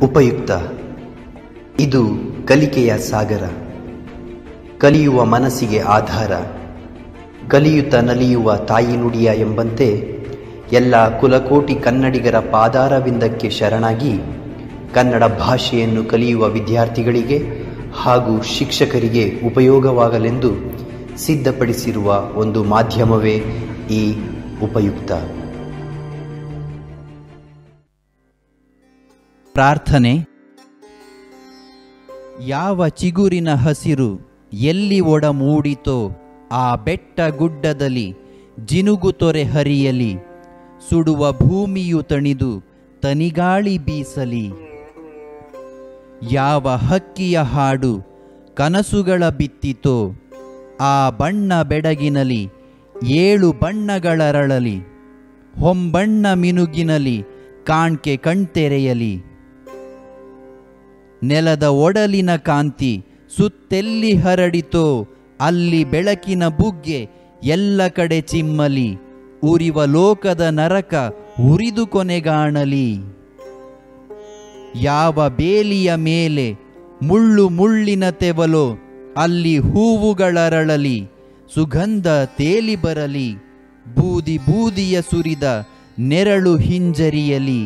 ಉಪಯುಕ್ತ ಇದು ಕಲಿಕೆಯ ಸಾಗರ ಕಲಿಯುವ ಮನಸ್ಸಿಗೆ ಆಧಾರ ಕಲಿಯುತ್ತ ನಲಿಯುವ ತಾಯಿ ನುಡಿಯ ಎಂಬಂತೆ ಎಲ್ಲ ಕುಲಕೋಟಿ ಕನ್ನಡಿಗರ ಪಾದಾರವಿಂದಕ್ಕೆ ಶರಣಾಗಿ ಕನ್ನಡ ಭಾಷೆಯನ್ನು ಕಲಿಯುವ ವಿದ್ಯಾರ್ಥಿಗಳಿಗೆ ಹಾಗೂ ಶಿಕ್ಷಕರಿಗೆ ಉಪಯೋಗವಾಗಲೆಂದು ಸಿದ್ಧಪಡಿಸಿರುವ ಒಂದು ಮಾಧ್ಯಮವೇ ಈ ಉಪಯುಕ್ತ ಪ್ರಾರ್ಥನೆ ಯಾವ ಚಿಗುರಿನ ಹಸಿರು ಎಲ್ಲಿ ಒಡ ಮೂಡಿತೋ ಆ ಬೆಟ್ಟ ಗುಡ್ಡದಲ್ಲಿ ಜಿನುಗು ತೊರೆ ಹರಿಯಲಿ ಸುಡುವ ಭೂಮಿಯು ತಣಿದು ತನಿಗಾಳಿ ಬೀಸಲಿ ಯಾವ ಹಕ್ಕಿಯ ಹಾಡು ಕನಸುಗಳ ಬಿತ್ತಿತೋ ಆ ಬಣ್ಣ ಬೆಡಗಿನಲಿ ಏಳು ಬಣ್ಣಗಳರಳಲಿ ಹೊಂಬಣ್ಣ ಮಿನುಗಿನಲಿ ಕಾಣ್ಕೆ ಕಣ್ತೆರೆಯಲಿ ನೆಲದ ಒಡಲಿನ ಕಾಂತಿ ಸುತ್ತೆಲ್ಲಿ ಹರಡಿತೋ ಅಲ್ಲಿ ಬೆಳಕಿನ ಬುಗ್ಗೆ ಎಲ್ಲ ಕಡೆ ಚಿಮ್ಮಲಿ ಉರಿವ ಲೋಕದ ನರಕ ಉರಿದು ಕೊನೆಗಾಣಲಿ ಯಾವ ಬೇಲಿಯ ಮೇಲೆ ಮುಳ್ಳು ಮುಳ್ಳಿನ ತೆವಲೋ ಅಲ್ಲಿ ಹೂವುಗಳರಳಲಿ ಸುಗಂಧ ತೇಲಿ ಬರಲಿ ಬೂದಿ ಬೂದಿಯ ಸುರಿದ ನೆರಳು ಹಿಂಜರಿಯಲಿ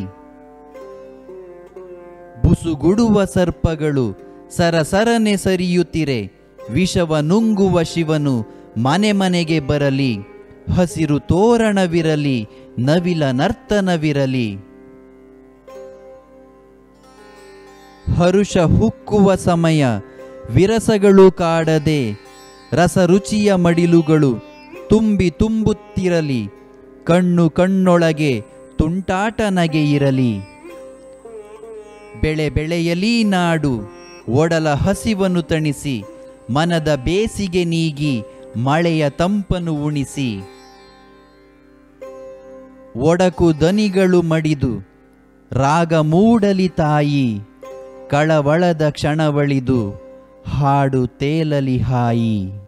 ಬುಸುಗುಡುವ ಸರ್ಪಗಳು ಸರಸರನೆ ಸರಿಯುತ್ತಿರೆ ವಿಷವ ನುಂಗುವ ಶಿವನು ಮನೆ ಮನೆಗೆ ಬರಲಿ ಹಸಿರು ತೋರಣವಿರಲಿ ನವಿಲ ನರ್ತನವಿರಲಿ ಹರುಷ ಹುಕ್ಕುವ ಸಮಯ ವಿರಸಗಳು ಕಾಡದೆ ರಸರುಚಿಯ ಮಡಿಲುಗಳು ತುಂಬಿ ತುಂಬುತ್ತಿರಲಿ ಕಣ್ಣು ಕಣ್ಣೊಳಗೆ ತುಂಟಾಟ ನಗೆ ಇರಲಿ ಬೆಳೆ ಬೆಳೆಯಲಿ ನಾಡು ಒಡಲ ಹಸಿವನ್ನು ತಣಿಸಿ ಮನದ ಬೇಸಿಗೆ ನೀಗಿ ಮಳೆಯ ತಂಪನು ಉಣಿಸಿ ಒಡಕು ದನಿಗಳು ಮಡಿದು ರಾಗ ಮೂಡಲಿ ತಾಯಿ ಕಳವಳದ ಕ್ಷಣವಳಿದು ಹಾಡು ತೇಲಲಿ ಹಾಯಿ